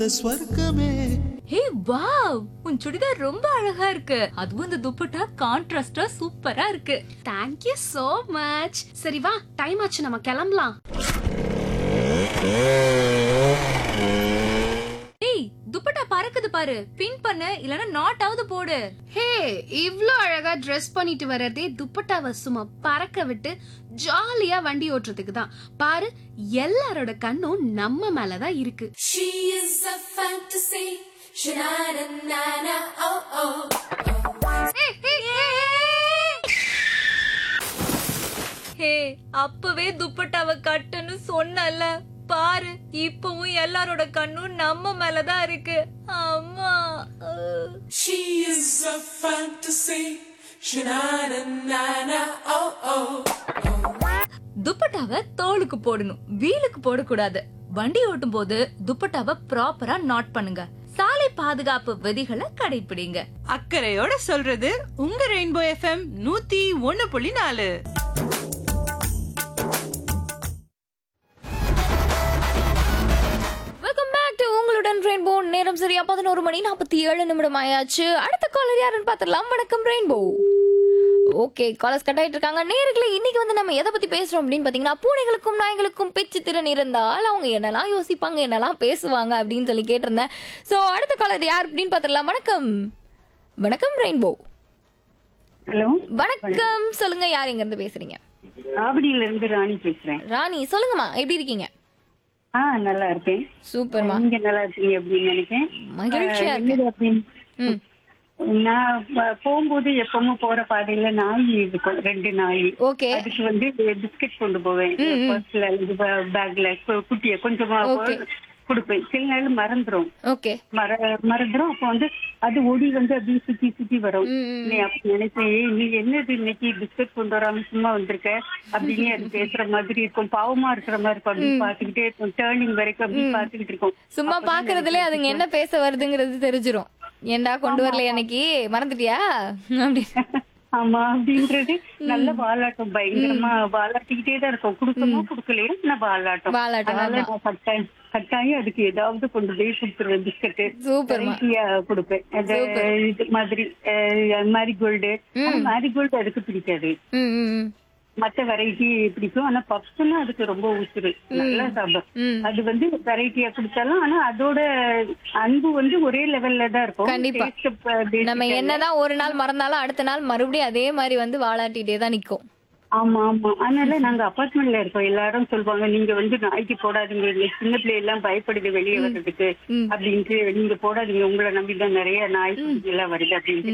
ஸ்வர்க்கமே hey wow உன் சுடிதார் ரொம்ப அழகா இருக்கு அதுவும் இந்த துப்பட்டா கான்ட்ராஸ்டா சூப்பரா இருக்கு தேங்க்யூ so மச் சரி வா டைம் ஆச்சு நம்ம கிளம்பலாம் ஏய் துப்பட்டா பறக்குது பாரு பின் பண்ணு இல்லனா நாட் ஆவது போடு ஹே இவ்ளோ அழகா Dress பண்ணிட்டு வர்றதே துப்பட்டாவை சும்மா பறக்க விட்டு ஜாலியா வண்டி ஓட்டுறதுக்கு தான் பாரு எல்லாரோட கண்ணும் நம்ம மேல தான் இருக்கு She is a fantasy. Sha-na-na-na-na, oh oh. ஹே அப்பவே துப்பட்டாவை கட்டுன்னு சொன்னல பாரு இப்பவும் எல்லாரோட கண்ணும் நம்ம மேலதான் இருக்கு அம்மா அஹ். She is a fantasy. Sha-na-na-na-na, oh oh. துப்பட்டாவை தோலுக்கு போடணும் வீலுக்கு போடக்கூடாது வண்டி ஓட்டும் போது துப்பட்டாவை ப்ராப்பரா நாட் பண்ணுங்க சாலை பாதுகாப்பு விதிகளை கடைபிடிங்க அக்கறையோட சொல்றது உங்க ரெயின்போ எஃப்எம் நூத்தி ஒன்னு புள்ளி நாலு வெல்கம் பேக் டு உங்களுடன் ரெயின்போ நேரம் சரியா பதினோரு மணி நாற்பத்தி ஏழு நிமிடம் ஆயாச்சு அடுத்த காலர் யாருன்னு பார்த்துடலாம் வணக்கம் ரெயின்போ ஓகே காலர்ஸ் கட் ஆயிட்டு இருக்காங்க நேர்களே இன்னைக்கு வந்து நம்ம எதை பத்தி பேசுறோம் அப்படின்னு பாத்தீங்கன்னா பூனைகளுக்கும் நாய்களுக்கும் பேச்சு திறன் இருந்தால் அவங்க என்னெல்லாம் யோசிப்பாங்க என்னெல்லாம் பேசுவாங்க அப்படின்னு சொல்லி கேட்டிருந்தேன் ஸோ அடுத்த காலர் யார் அப்படின்னு பார்த்துடலாம் வணக்கம் வணக்கம் ரெயின்போ ஹலோ வணக்கம் சொல்லுங்க யார் எங்க இருந்து பேசுறீங்க ஆவடியில இருந்து ராணி பேசுறேன் ராணி சொல்லுங்கம்மா எப்படி இருக்கீங்க ஆ நல்லா இருக்கேன் சூப்பர்மா நீங்க நல்லா இருக்கீங்க அப்படின்னு நினைக்கிறேன் மகிழ்ச்சியா ஆ, இருக்கு என்னது அப்படின்னு ம் நான் ப- போகும்போது எப்பவும் போற பாதையில நாய் இருக்கும் ரெண்டு நாய் ஓகே அதுக்கு வந்து பிஸ்கட் கொண்டு போவேன் பர்ஸ்ல அல்லது பேக்ல குட்டிய கொஞ்சமா Okay. கொடுப்பேன் சில நாள் மறந்துரும் ஓகே மற மறந்துரும் அப்போ வந்து அது ஒடி வந்து அப்படியே சுத்தி சுத்தி வரும் ம், ம். நீ அப்ப நினைப்பேன் "ஏய், நீ என்னது இன்னைக்கு பிஸ்கட் கொண்டு வராம சும்மா வந்திருக்க அப்படின்னு அது பேசுற மாதிரி இருக்கும் பாவமா இருக்கிற மாதிரி இருக்கும் அப்படி பாத்துக்கிட்டே இருக்கும் டேர்னிங் வரைக்கும் அப்படி பாத்துக்கிட்டு இருக்கும் சும்மா அப்பதான் பாக்குறதுல அதுங்க என்ன பேச வருதுங்கிறது தெரிஞ்சிரும் ஏன்டா கொண்டு வரல அன்னைக்கு மறந்துட்டியா அப்படி ஆமா அப்படின்றது நல்ல வாலாட்டம் பயங்கரமா வாலாட்டிக்கிட்டே தான் இருக்கும் கொடுக்கணும் கொடுக்கலையோ நான் வாலாட்டம் வாலாட்டம், அதனால ஆமா. நான் கட்டாயம் கட்டாயம் அதுக்கு ஏதாவது கொண்டு போய் கொடுத்துருவேன் பிஸ்கட் சூப்பர்மா வெரைட்டியா கொடுப்பேன் அந்த Super. இது மாதிரி மேரிகோல்டு மேரிகோல்டு அதுக்கு பிடிக்காது ம் ம், ம். மத்த வெரைட்டி பிடிக்கும் ஆனா பப்ஸ்னா அதுக்கு ரொம்ப உசுறு நல்லா சாப்பிடும் ம். அது வந்து வெரைட்டியா கொடுத்தாலும் ஆனா அதோட அன்பு வந்து ஒரே லெவல்ல தான் இருக்கும் கண்டிப்பா. Taste, uh, basic நம்ம அல்ல. என்னதான் ஒரு நாள் மறந்தாலும் அடுத்த நாள் மறுபடியும் அதே மாதிரி வந்து வாலாட்டிட்டே தான் நிக்கும் ஆமா ஆமா அதனால நாங்க அபார்ட்மெண்ட்ல இருக்கோம் எல்லாரும் சொல்லுவாங்க நீங்க வந்து நாய்க்கு போடாதீங்க இந்த சின்ன பிள்ளை எல்லாம் பயப்படுது வெளியே வர்றதுக்கு ம். அப்படின்ட்டு நீங்க போடாதீங்க உங்களை நம்பி தான் நிறைய நாய் குட்டி எல்லாம் வருது அப்படின்ட்டு